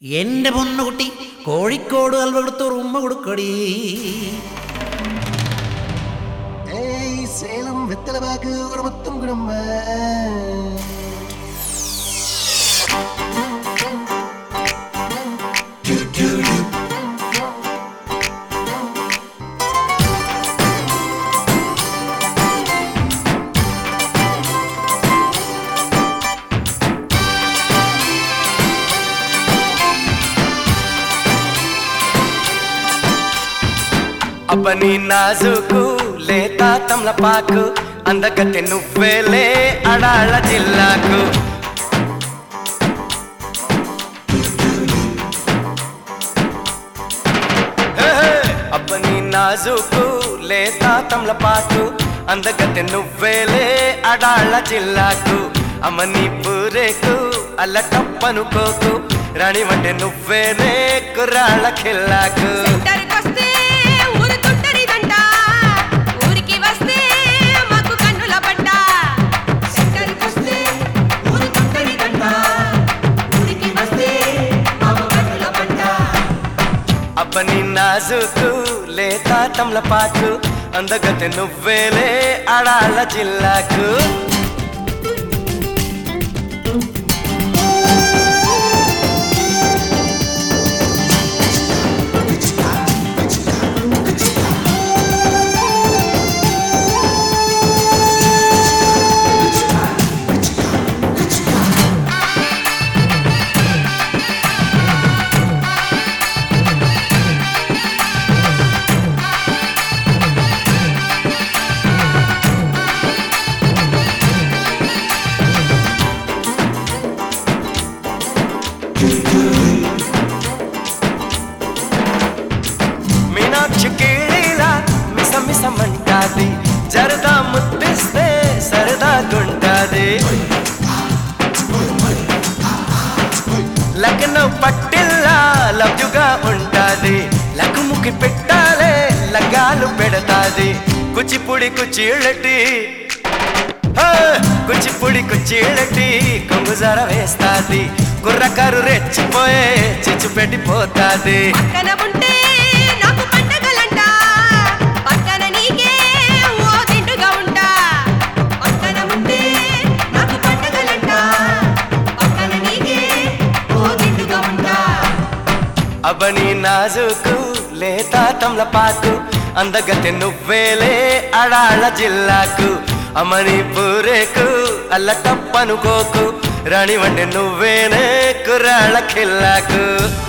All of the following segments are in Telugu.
എന്റെ പൊന്നുകുട്ടി കോഴിക്കോട് അൽവ കൊടുത്തൊരു ഉമ്മ കൊടുക്കടി ഏയ് സേലം വെത്തലവാക്ക് ഒരു മൊത്തം കുടുംബ అబ్బని నాజుకు లేతా తమలపాకు అందగత్తె నువ్వేలే అడాళ్ళ జిల్లాకు హే, హే, అబ్బని నాజుకు లేతా తమలపాకు అందగత్తె నువ్వేలే అడాళ్ళ జిల్లాకు అమ్మని పూరేకు అల్ల తప్పనుకోకు రాణి వంటే నువ్వేనే కుర్రాళ్ళ ఖిల్లాకు సెంటర్కొస్తే ఊరు తుంటరిదంట ఊరికి వస్తే మాకు కన్నుల పంట సెంటర్కొస్తే ఊరు తుంటరిదంట ఊరికి వస్తే మాకు కన్నుల పంట అబ్బని నాజుకు లేతా తమలపాకు అందగతే నువ్వేలే అడాళ్ళ జిల్లాకు మీనాక్షి కీళీలా మిస మిసమంటాది జరదా ముద్దిస్తే సరదాగుంటాది లగ్నం పట్టిల్లా లవ్యుగా ఉంటాది లకుముకి పెట్టాలే లగ్గాలు పెడతాది కుచిపుడి కుచీళ్ళటి హే! కుచిపుడి కుచీళ్ళటి కొంగుజార వేస్తాది కుర్రకారు రెచ్చిపోయే చిచ్చు పెట్టిపోతాది పక్కన ఉంటే నాకు పండగలంట పక్కన నీకే ఓ దిండుగా ఉంటా పక్కన ఉంటే నాకు పండగలంట పక్కన నీకే ఓ దిండుగా ఉంటా అబని నాజుకు లేతా తమలపాకు అందగతే నువ్వేలే అడాళ్ళ జిల్లాకు అమని పూరేకు అల్ల తప్పనుకోకు రాణి వంటి నువ్వేనే కుర్రాళ్ళ ఖిల్లాకు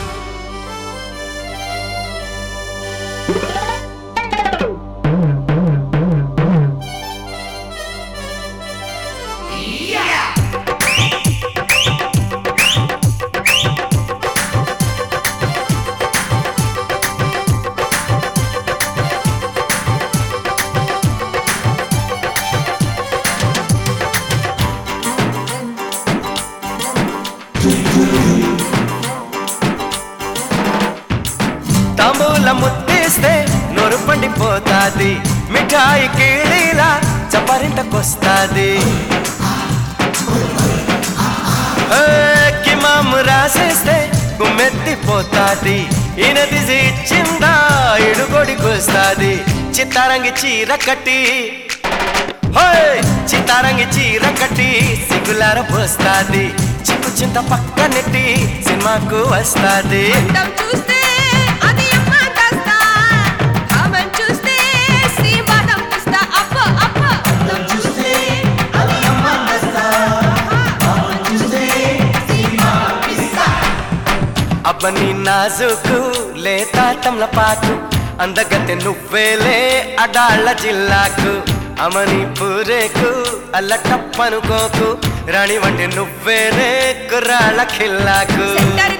తాంబూల ముద్దిస్తే నోరు పండిపోతాది మిఠాయి కీళీలా చపరింటకొస్తాది కిమాము రాసేస్తే గుమ్మెత్తిపోతాది ఈయనది ఇచ్చిందా ఇడుగొడికొస్తాది చిత్తారంగి చీర కట్టి హోయ్! చిత్తారంగి చీర కట్టి సిగ్గులార పోస్తాది చిక్కు చింత పక్క నెట్టి సినిమాకు వస్తాది అందం చూస్తే అది అమ్మ కాస్తా కామం చూస్తే శ్రీవాదం పుస్తా అప్ప అప్ప అందం చూస్తే అది అమ్మ కాస్తా కామం చూస్తే శ్రీవాదం పిస్తా అబ్బని నాజుకు లేతా తమలపాకు అందగతే నువ్వేలే అడాళ్ళ జిల్లాకు అమని పూరేకు అల్ల టప్పనుకోకు రాణి వంటి నువ్వేనే కుర్రాళ్ళ ఖిల్లాకు సెంటర్